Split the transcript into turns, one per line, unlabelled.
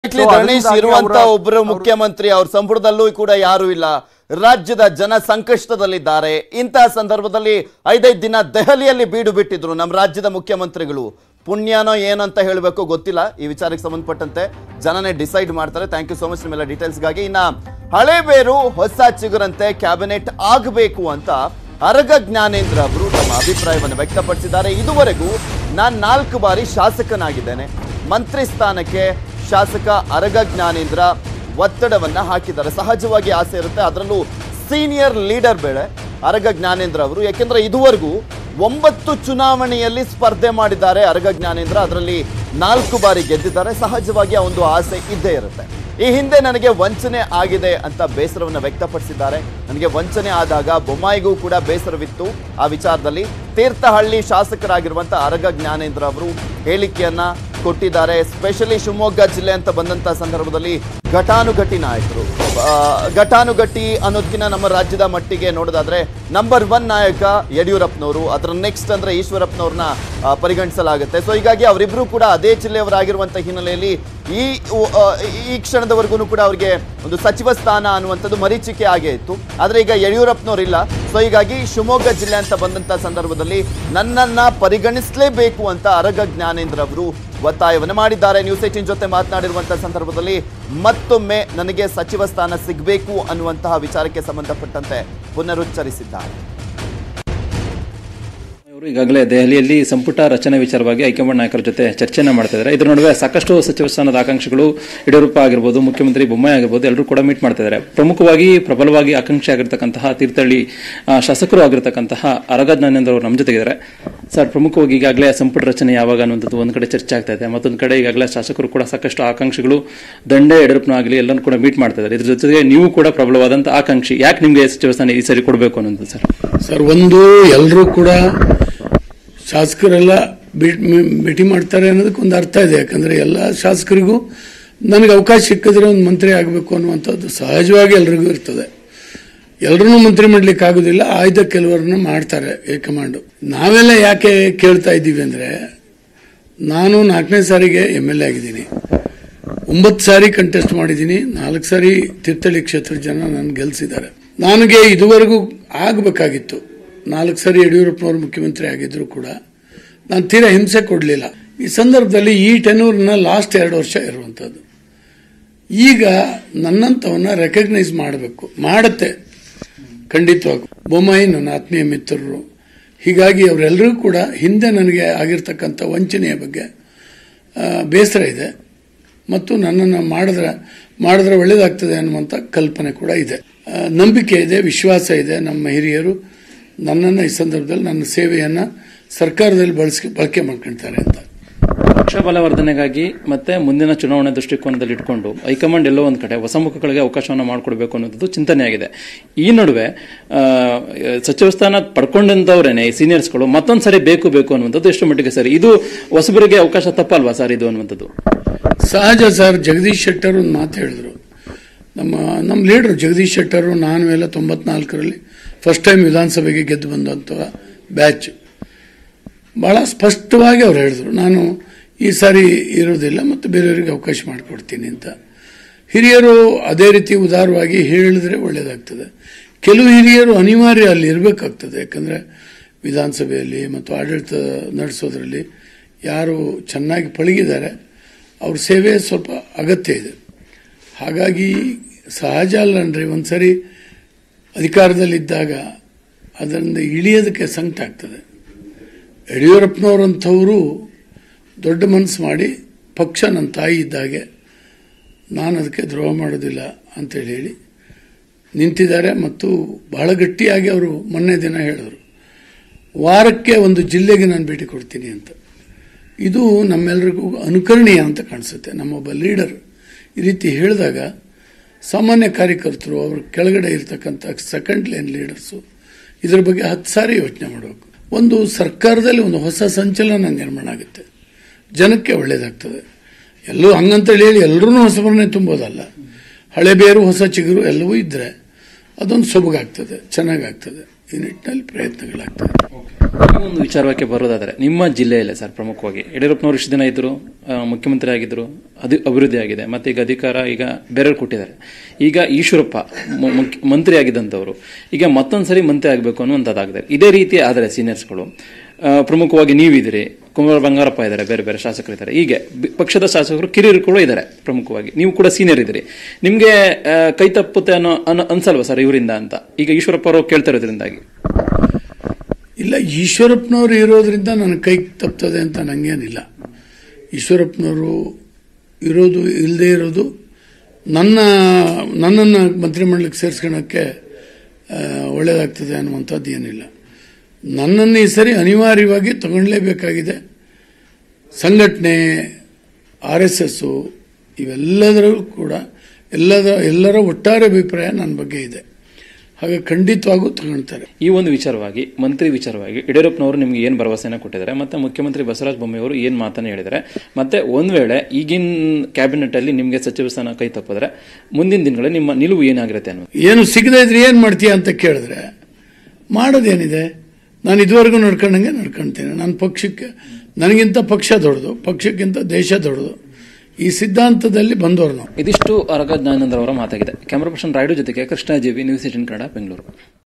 Exactly,
So
Ganesh
ಅದರಿಂದಾಗಿ
ಇರುವಂತ
ಅವರ-
ಒಬ್ಬರು ಮುಖ್ಯಮಂತ್ರಿ ಅವ್ರ ಸಂಪುಟದಲ್ಲೂ ಕೂಡ ಯಾರು ಇಲ್ಲ ರಾಜ್ಯದ ಜನ ಸಂಕಷ್ಟದಲ್ಲಿದ್ದಾರೆ ಇಂತಹ ಸಂದರ್ಭದಲ್ಲಿ ಐದೈದು ದಿನ ದೆಹಲಿಯಲ್ಲಿ ಬೀಡು ಬಿಟ್ಟಿದ್ರು ನಮ್ಮ ರಾಜ್ಯದ ಮುಖ್ಯಮಂತ್ರಿಗಳು ಪುಣ್ಯನೋ ಏನಂತ ಹೇಳಬೇಕು ಗೊತ್ತಿಲ್ಲ ಈ ವಿಚಾರಕ್ಕೆ ಸಂಬಂಧಪಟ್ಟಂತೆ ಜನನೇ ಡಿಸೈಡ್ ಮಾಡ್ತಾರೆ ಥ್ಯಾಂಕ್ ಯು ಸೋ ಮಚ್ ನಿಮ್ಮೆಲ್ಲ ಡೀಟೇಲ್ಸ್ಗಾಗಿ ಇನ್ನ ಹಳೆ ಬೇರು ಹೊಸ ಚಿಗುರಂತೆ ಕ್ಯಾಬಿನೆಟ್ ಆಗಬೇಕು ಅಂತ ಅರಗ ಜ್ಞಾನೇಂದ್ರ ಅವರು ತಮ್ಮ ಅಭಿಪ್ರಾಯವನ್ನು ವ್ಯಕ್ತಪಡಿಸಿದ್ದಾರೆ ಇದುವರೆಗೂ ನಾನು ನಾಲ್ಕು ಬಾರಿ ಶಾಸಕನಾಗಿದ್ದೇನೆ ಮಂತ್ರಿ ಸ್ಥಾನಕ್ಕೆ ಶಾಸಕ ಅರಗ ಜ್ಞಾನೇಂದ್ರ ಒತ್ತಡವನ್ನ ಹಾಕಿದ್ದಾರೆ ಸಹಜವಾಗಿ ಆಸೆ ಇರುತ್ತೆ ಅದರಲ್ಲೂ ಸೀನಿಯರ್ ಲೀಡರ್ ಬೇಳೆ ಅರಗ ಜ್ಞಾನೇಂದ್ರ ಅವರು ಯಾಕೆಂದ್ರೆ ಇದುವರೆಗೂ ಒಂಬತ್ತು ಚುನಾವಣೆಯಲ್ಲಿ ಸ್ಪರ್ಧೆ ಮಾಡಿದ್ದಾರೆ ಅರಗ ಜ್ಞಾನೇಂದ್ರ ಅದರಲ್ಲಿ ನಾಲ್ಕು ಬಾರಿ ಗೆದ್ದಿದ್ದಾರೆ ಸಹಜವಾಗಿ ಆ ಒಂದು ಆಸೆ ಇದ್ದೇ ಇರುತ್ತೆ ಈ ಹಿಂದೆ ನನಗೆ ವಂಚನೆ ಆಗಿದೆ ಅಂತ ಬೇಸರವನ್ನು ವ್ಯಕ್ತಪಡಿಸಿದ್ದಾರೆ ನನಗೆ ವಂಚನೆ ಆದಾಗ ಬೊಮ್ಮಾಯಿಗೂ ಕೂಡ ಬೇಸರವಿತ್ತು ಆ ವಿಚಾರದಲ್ಲಿ ತೀರ್ಥಹಳ್ಳಿ ಶಾಸಕರಾಗಿರುವಂತ ಅರಗ ಜ್ಞಾನೇಂದ್ರ ಅವರು ಹೇಳಿಕೆಯನ್ನ ಕೊಟ್ಟಿದ್ದಾರೆ ಸ್ಪೆಷಲಿ ಶಿವಮೊಗ್ಗ ಜಿಲ್ಲೆ ಅಂತ ಬಂದಂತ ಸಂದರ್ಭದಲ್ಲಿ ಘಟಾನುಘಟಿ ನಾಯಕರು ಆ, ಘಟಾನುಘಟಿ ಅನ್ನೋದಕ್ಕಿಂತ ನಮ್ಮ ರಾಜ್ಯದ ಮಟ್ಟಿಗೆ ನೋಡೋದಾದ್ರೆ ನಂಬರ್ ಒನ್ ನಾಯಕ ಯಡಿಯೂರಪ್ಪನವರು ಅದರ ನೆಕ್ಸ್ಟ್ ಅಂದ್ರೆ ಈಶ್ವರಪ್ಪನವ್ರನ್ನ ಆ, ಪರಿಗಣಿಸಲಾಗುತ್ತೆ ಸೊ ಹೀಗಾಗಿ ಅವರಿಬ್ರು ಕೂಡ ಅದೇ ಜಿಲ್ಲೆಯವರಾಗಿರುವಂತ ಹಿನ್ನೆಲೆಯಲ್ಲಿ ಈ ಉ- ಆ, ಈ ಕ್ಷಣದವರೆಗೂ ಕೂಡ ಅವರಿಗೆ ಒಂದು ಸಚಿವ ಸ್ಥಾನ ಅನ್ನುವಂಥದ್ದು ಮರೀಚಿಕೆ ಆಗೇ ಇತ್ತು ಆದ್ರೆ ಈಗ ಯಡಿಯೂರಪ್ಪನವ್ರು ಇಲ್ಲ ಸೊ ಹೀಗಾಗಿ ಶಿವಮೊಗ್ಗ ಜಿಲ್ಲೆ ಅಂತ ಬಂದಂತ ಸಂದರ್ಭದಲ್ಲಿ ನನ್ನನ್ನ ಪರಿಗಣಿಸಲೇಬೇಕು ಅಂತ ಅರಗ ಜ್ಞಾನೇಂದ್ರ ಅವರು ಒತ್ತಾಯವನ್ನು ಮಾಡಿದ್ದಾರೆ ನ್ಯೂಸ್ ಏಟಿನ್ ಜೊತೆ ಮಾತನಾಡಿರುವಂತಹ ಸಂದರ್ಭದಲ್ಲಿ ಮತ್ತೊಮ್ಮೆ ನನಗೆ ಸಚಿವ ಸ್ಥಾನ ಸಿಗಬೇಕು ಅನ್ನುವಂತಹ ವಿಚಾರಕ್ಕೆ ಸಂಬಂಧಪಟ್ಟಂತೆ ಪುನರುಚ್ಚರಿಸಿದ್ದಾರೆ
ಅವರು ಈಗಾಗಲೇ ದೆಹಲಿಯಲ್ಲಿ ಸಂಪುಟ ರಚನೆ ವಿಚಾರವಾಗಿ ಹೈಕಮಾಂಡ್ ನಾಯಕರ ಜೊತೆ ಚರ್ಚೆನ ಮಾಡ್ತಾ ಇದ್ದಾರೆ ಇದರ ನಡುವೆ ಸಾಕಷ್ಟು ಸಚಿವ ಸ್ಥಾನದ ಆಕಾಂಕ್ಷಿಗಳು ಯಡಿಯೂರಪ್ಪ ಆಗಿರ್ಬೋದು ಮುಖ್ಯಮಂತ್ರಿ ಬೊಮ್ಮಾಯಿ ಆಗಿರ್ಬೋದು ಎಲ್ಲರೂ ಕೂಡ ಮೀಟ್ ಮಾಡ್ತಾ ಇದ್ದಾರೆ ಪ್ರಮುಖವಾಗಿ ಪ್ರಬಲವಾಗಿ ಆಕಾಂಕ್ಷಿ ಆಗಿರ್ತಕ್ಕಂತಹ ತೀರ್ಥಹಳ್ಳಿ ಆ, ಶಾಸಕರು ಆಗಿರ್ತಕ್ಕಂತಹ ಅರಗ ಜ್ಞಾನೇಂದ್ರ ಅವರು ನಮ್ಮ ಜೊತೆಗಿದ್ದಾರೆ ಸರ್ ಪ್ರಮುಖವಾಗಿ ಈಗಾಗಲೇ ಸಂಪುಟ ರಚನೆ ಯಾವಾಗ ಅನ್ನುವಂಥದ್ದು ಒಂದು ಕಡೆ ಚರ್ಚೆ ಆಗ್ತಾ ಇದೆ ಮತ್ತೊಂದು ಕಡೆ ಈಗಾಗಲೇ ಶಾಸಕರು ಕೂಡ ಸಾಕಷ್ಟು ಆಕಾಂಕ್ಷಿಗಳು ದಂಡೆ ಯಡಿಯೂರಪ್ಪನ ಆಗಲಿ ಎಲ್ಲರೂ ಕೂಡ ಮೀಟ್ ಮಾಡ್ತಾ ಇದ್ದಾರೆ ಇದ್ರ ಜೊತೆಗೆ ನೀವು ಕೂಡ ಪ್ರಬಲವಾದಂಥ ಆಕಾಂಕ್ಷಿ ಯಾಕೆ ನಿಮಗೆ ಸಚಿವ ಸ್ಥಾನ ಈ ಸರಿ ಕೊಡಬೇಕು ಅನ್ನೋದು ಸರ್
ಸರ್ ಒಂದು ಎಲ್ಲರೂ ಕೂಡ ಶಾಸಕರೆಲ್ಲ ಭೇಟಿ ಭೇಟಿ ಮಾಡ್ತಾರೆ ಅನ್ನೋದಕ್ಕೆ ಒಂದು ಅರ್ಥ ಇದೆ ಯಾಕಂದ್ರೆ ಎಲ್ಲ ಶಾಸಕರಿಗೂ ನನಗೆ ಅವಕಾಶ ಸಿಕ್ಕಿದ್ರೆ ಒಂದು ಮಂತ್ರಿ ಆಗಬೇಕು ಅನ್ನುವಂಥದ್ದು ಸಹಜವಾಗಿ ಎಲ್ರಿಗೂ ಇರ್ತದೆ ಎಲ್ಲರನ್ನೂ ಮಂತ್ರಿ ಮಾಡ್ಲಿಕ್ಕೆ ಆಗೋದಿಲ್ಲ ಆಯ್ದ ಕೆಲವರನ್ನ ಮಾಡ್ತಾರೆ ಹೈಕಮಾಂಡ್ ನಾವೆಲ್ಲ ಯಾಕೆ ಕೇಳ್ತಾ ಇದ್ದೀವಿ ಅಂದ್ರೆ ನಾನು ನಾಲ್ಕನೇ ಸಾರಿಗೆ ಎಮ್ ಎಲ್ ಎ ಆಗಿದ್ದೀನಿ ಒಂಬತ್ತು ಸಾರಿ ಕಂಟೆಸ್ಟ್ ಮಾಡಿದ್ದೀನಿ ನಾಲ್ಕು ಸಾರಿ ತೀರ್ಥಹಳ್ಳಿ ಕ್ಷೇತ್ರದ ಜನ ನನ್ನ ಗೆಲ್ಸಿದ್ದಾರೆ ನನಗೆ ಇದುವರೆಗೂ ಆಗಬೇಕಾಗಿತ್ತು ನಾಲ್ಕು ಸಾರಿ ಯಡಿಯೂರಪ್ಪನವರು ಮುಖ್ಯಮಂತ್ರಿ ಆಗಿದ್ರು ಕೂಡ ನಾನು ತೀರಾ ಹಿಂಸೆ ಕೊಡಲಿಲ್ಲ ಈ ಸಂದರ್ಭದಲ್ಲಿ ಈ ಟೆನೂರ್ನ ಲಾಸ್ಟ್ ಎರಡು ವರ್ಷ ಇರುವಂಥದ್ದು ಈಗ ನನ್ನಂಥವನ್ನ ರೆಕಗ್ನೈಸ್ ಮಾಡಬೇಕು ಮಾಡುತ್ತೆ ಖಂಡಿತವಾಗಿ ಬೊಮ್ಮಾಯಿ ನನ್ನ ಆತ್ಮೀಯ ಮಿತ್ರರು ಹೀಗಾಗಿ ಅವರೆಲ್ಲರೂ ಕೂಡ ಹಿಂದೆ ನನಗೆ ಆಗಿರ್ತಕ್ಕಂಥ ವಂಚನೆಯ ಬಗ್ಗೆ ಆ, ಬೇಸರ ಇದೆ ಮತ್ತು ನನ್ನನ್ನು ಮಾಡಿದ್ರೆ ಮಾಡಿದ್ರೆ ಒಳ್ಳೇದಾಗ್ತದೆ ಅನ್ನುವಂಥ ಕಲ್ಪನೆ ಕೂಡ ಇದೆ ಆ, ನಂಬಿಕೆ ಇದೆ ವಿಶ್ವಾಸ ಇದೆ ನಮ್ಮ ಹಿರಿಯರು ನನ್ನನ್ನು ಈ ಸಂದರ್ಭದಲ್ಲಿ ನನ್ನ ಸೇವೆಯನ್ನು ಸರ್ಕಾರದಲ್ಲಿ ಬಳಸಿ ಬಳಕೆ ಮಾಡ್ಕೊಳ್ತಾರೆ ಅಂತ
ಪಕ್ಷ ಬಲವರ್ಧನೆಗಾಗಿ ಮತ್ತೆ ಮುಂದಿನ ಚುನಾವಣೆ ದೃಷ್ಟಿಕೋನದಲ್ಲಿ ಇಟ್ಕೊಂಡು ಹೈಕಮಾಂಡ್ ಎಲ್ಲೋ ಒಂದು ಕಡೆ ಹೊಸ ಮುಖಗಳಿಗೆ ಅವಕಾಶವನ್ನು ಮಾಡಿಕೊಡ್ಬೇಕು ಅನ್ನೋದು ಚಿಂತನೆಯಾಗಿದೆ ಈ ನಡುವೆ ಆ, ಸಚಿವ ಸ್ಥಾನ ಪಡ್ಕೊಂಡಂತವ್ರೇನೆ ಈ ಸೀನಿಯರ್ಸ್ಗಳು ಮತ್ತೊಂದು ಸರಿ ಬೇಕು ಬೇಕು ಅನ್ನುವಂಥದ್ದು ಎಷ್ಟು ಮಟ್ಟಿಗೆ ಸರಿ ಇದು ಹೊಸಬರಿಗೆ ಅವಕಾಶ ತಪ್ಪಲ್ವಾ ಸರ್ ಇದು ಅನ್ನುವಂಥದ್ದು
ಸಹಜ ಸರ್ ಜಗದೀಶ್ ಶೆಟ್ಟರ್ ಒಂದು ಮಾತು ಹೇಳಿದ್ರು ನಮ್ಮ ನಮ್ಮ ಲೀಡರ್ ಜಗದೀಶ್ ಶೆಟ್ಟರು ನಾನು ಎಲ್ಲ ತೊಂಬತ್ನಾಲ್ಕರಲ್ಲಿ ಫಸ್ಟ್ ಟೈಮ್ ವಿಧಾನಸಭೆಗೆ ಗೆದ್ದು ಬಂದಂಥ ಬ್ಯಾಚ್ ಬಹಳ ಸ್ಪಷ್ಟವಾಗಿ ಅವ್ರು ಹೇಳಿದ್ರು ನಾನು ಈ ಸಾರಿ ಇರೋದಿಲ್ಲ ಮತ್ತು ಬೇರೆಯವರಿಗೆ ಅವಕಾಶ ಮಾಡಿಕೊಡ್ತೀನಿ ಅಂತ ಹಿರಿಯರು ಅದೇ ರೀತಿ ಉದಾರವಾಗಿ ಹೇಳಿದ್ರೆ ಒಳ್ಳೆಯದಾಗ್ತದೆ ಕೆಲವು ಹಿರಿಯರು ಅನಿವಾರ್ಯ ಅಲ್ಲಿ ಇರಬೇಕಾಗ್ತದೆ ಯಾಕಂದರೆ ವಿಧಾನಸಭೆಯಲ್ಲಿ ಮತ್ತು ಆಡಳಿತ ನಡೆಸೋದ್ರಲ್ಲಿ ಯಾರು ಚೆನ್ನಾಗಿ ಪಳಗಿದ್ದಾರೆ ಅವ್ರ ಸೇವೆ ಸ್ವಲ್ಪ ಅಗತ್ಯ ಇದೆ ಹಾಗಾಗಿ ಸಹಜ ಅಲ್ಲನ್ರಿ ಒಂದ್ಸರಿ ಅಧಿಕಾರದಲ್ಲಿದ್ದಾಗ ಅದರಿಂದ ಇಳಿಯೋದಕ್ಕೆ ಸಂಕಟ ಆಗ್ತದೆ ಯಡಿಯೂರಪ್ಪನವರಂಥವರು ದೊಡ್ಡ ಮನಸ್ಸು ಮಾಡಿ ಪಕ್ಷ ನನ್ನ ತಾಯಿ ಇದ್ದಾಗೆ ನಾನು ಅದಕ್ಕೆ ದ್ರೋಹ ಮಾಡೋದಿಲ್ಲ ಅಂತೇಳಿ ಹೇಳಿ ನಿಂತಿದ್ದಾರೆ ಮತ್ತು ಬಹಳ ಗಟ್ಟಿಯಾಗಿ ಅವರು ಮೊನ್ನೆ ದಿನ ಹೇಳಿದರು ವಾರಕ್ಕೆ ಒಂದು ಜಿಲ್ಲೆಗೆ ನಾನು ಭೇಟಿ ಕೊಡ್ತೀನಿ ಅಂತ ಇದು ನಮ್ಮೆಲ್ಲರಿಗೂ ಅನುಕರಣೀಯ ಅಂತ ಕಾಣಿಸುತ್ತೆ ನಮ್ಮೊಬ್ಬ ಲೀಡರ್ ಈ ರೀತಿ ಹೇಳಿದಾಗ ಸಾಮಾನ್ಯ ಕಾರ್ಯಕರ್ತರು ಅವ್ರ ಕೆಳಗಡೆ ಇರ್ತಕ್ಕಂಥ ಸೆಕೆಂಡ್ ಲೈನ್ ಲೀಡರ್ಸು ಇದ್ರ ಬಗ್ಗೆ ಹತ್ತು ಸಾರಿ ಯೋಚನೆ ಮಾಡಬೇಕು ಒಂದು ಸರ್ಕಾರದಲ್ಲಿ ಒಂದು ಹೊಸ ಸಂಚಲನ ನಿರ್ಮಾಣ ಆಗುತ್ತೆ ಜನಕ್ಕೆ ಒಳ್ಳೇದಾಗ್ತದೆ ಎಲ್ಲೂ ಹಂಗಂತೇಳಿ ಹೇಳಿ ಎಲ್ಲರೂ ಹೊಸಬರನ್ನೇ ತುಂಬೋದಲ್ಲ ಹಳೆ ಬೇರು ಹೊಸ ಚಿಗುರು ಎಲ್ಲವೂ ಇದ್ದರೆ ಅದೊಂದು ಸೊಬಗಾಗ್ತದೆ ಚೆನ್ನಾಗಾಗ್ತದೆ ಈ ನಿಟ್ಟಿನಲ್ಲಿ ಪ್ರಯತ್ನಗಳಾಗ್ತದೆ
ಈ ಒಂದು ವಿಚಾರಕ್ಕೆ ಬರೋದಾದ್ರೆ ನಿಮ್ಮ ಜಿಲ್ಲೆಯಲ್ಲೇ ಸರ್ ಪ್ರಮುಖವಾಗಿ ಯಡಿಯೂರಪ್ಪನವರು ಇಷ್ಟು ದಿನ ಇದ್ರು ಆ, ಮುಖ್ಯಮಂತ್ರಿ ಆಗಿದ್ರು ಅದು ಅಭಿವೃದ್ಧಿ ಆಗಿದೆ ಮತ್ತೆ ಈಗ ಅಧಿಕಾರ ಈಗ ಬೇರೆಯವ್ರು ಕೊಟ್ಟಿದ್ದಾರೆ ಈಗ ಈಶ್ವರಪ್ಪ ಮು- ಮುಖ್ಯ- ಮಂತ್ರಿ ಆಗಿದ್ದಂಥವ್ರು ಈಗ ಮತ್ತೊಂದ್ಸರಿ ಮಂತ್ರಿ ಆಗಬೇಕು ಅನ್ನುವಂಥದ್ದಾಗಿದೆ ಇದೇ ರೀತಿ ಆದರೆ ಸೀನಿಯರ್ಸ್ಗಳು ಆ, ಪ್ರಮುಖವಾಗಿ ನೀವಿದ್ದೀರಿ ಕುಮಾರ ಬಂಗಾರಪ್ಪ ಇದ್ದಾರೆ ಬೇರೆ ಬೇರೆ ಶಾಸಕರು ಇದ್ದಾರೆ ಹೀಗೆ ಬಿ- ಪಕ್ಷದ ಶಾಸಕರು ಕಿರಿಯರು ಕೂಡ ಇದ್ದಾರೆ ಪ್ರಮುಖವಾಗಿ ನೀವು ಕೂಡ ಸೀನಿಯರ್ ಇದ್ದೀರಿ ನಿಮಗೆ ಆ, ಕೈ ತಪ್ಪುತ್ತೆ ಅನ್ನೋ ಅನ್ನೋ ಅನ್ಸಲ್ವಾ ಸರ್ ಇವರಿಂದ ಅಂತ ಈಗ ಈಶ್ವರಪ್ಪ ಅವರು ಕೇಳ್ತಾ ಇರೋದ್ರಿಂದಾಗಿ
ಇಲ್ಲ ಈಶ್ವರಪ್ಪನವರು ಇರೋದ್ರಿಂದ ನನ್ನ ಕೈ ತಪ್ತದೆ ಅಂತ ನನಗೇನಿಲ್ಲ ಈಶ್ವರಪ್ಪನವರು ಇರೋದು ಇಲ್ಲದೆ ಇರೋದು ನನ್ನ ನನ್ನನ್ನು ಮಂತ್ರಿಮಂಡಲಕ್ಕೆ ಸೇರಿಸ್ಕೊಳ್ಳೋಕ್ಕೆ ಆ, ಒಳ್ಳೆಯದಾಗ್ತದೆ ಅನ್ನುವಂಥದ್ದು ಏನಿಲ್ಲ ನನ್ನನ್ನು ಈ ಸರಿ ಅನಿವಾರ್ಯವಾಗಿ ತಗೊಳ್ಳೇಬೇಕಾಗಿದೆ ಸಂಘಟನೆ ಆರ್ ಎಸ್ ಎಸ್ಸು ಇವೆಲ್ಲದರಲ್ಲೂ ಕೂಡ ಎಲ್ಲದ ಎಲ್ಲರ ಒಟ್ಟಾರೆ ಅಭಿಪ್ರಾಯ ನನ್ನ ಬಗ್ಗೆ ಇದೆ ಹಾಗೆ ಖಂಡಿತವಾಗೂ ತಗೊಳ್ತಾರೆ
ಈ ಒಂದು ವಿಚಾರವಾಗಿ ಮಂತ್ರಿ ವಿಚಾರವಾಗಿ ಯಡಿಯೂರಪ್ಪನವರು ನಿಮ್ಗೆ ಏನು ಭರವಸೆನ ಕೊಟ್ಟಿದ್ದಾರೆ ಮತ್ತೆ ಮುಖ್ಯಮಂತ್ರಿ ಬಸವರಾಜ ಬೊಮ್ಮೆಯವರು ಏನು ಮಾತನ್ನ ಹೇಳಿದ್ದಾರೆ ಮತ್ತೆ ಒಂದ್ ವೇಳೆ ಈಗಿನ ಕ್ಯಾಬಿನೆಟ್ ಅಲ್ಲಿ ನಿಮಗೆ ಸಚಿವ ಸ್ಥಾನ ಕೈ ತಪ್ಪಿದ್ರೆ ಮುಂದಿನ ದಿನಗಳಲ್ಲಿ ನಿಮ್ಮ ನಿಲುವು ಏನಾಗಿರುತ್ತೆ ಅನ್ನೋದು
ಏನು ಸಿಗದೇ ಇದ್ರೆ ಏನು ಮಾಡ್ತೀಯ ಅಂತ ಕೇಳಿದ್ರೆ ಮಾಡೋದೇನಿದೆ ನಾನು ಇದುವರೆಗೂ ನಡ್ಕೊಂಡಂಗೆ ನಡ್ಕೊಳ್ತೀನಿ ನನ್ನ ಪಕ್ಷಕ್ಕೆ ನನಗಿಂತ ಪಕ್ಷ ದೊಡ್ಡದು ಪಕ್ಷಕ್ಕಿಂತ ದೇಶ ದೊಡ್ಡದು ಈ ಸಿದ್ಧಾಂತದಲ್ಲಿ ಬಂದವರು ನಾವು
ಇದಿಷ್ಟು ಅರಗ ಜ್ಞಾನೇಂದ್ರ ಅವರ ಮಾತಾಗಿದೆ ಕ್ಯಾಮರಾ ಪರ್ಸನ್ ರಾಯ್ಡು ಜೊತೆಗೆ Krishna G V news eighteen Kannada Bengaluru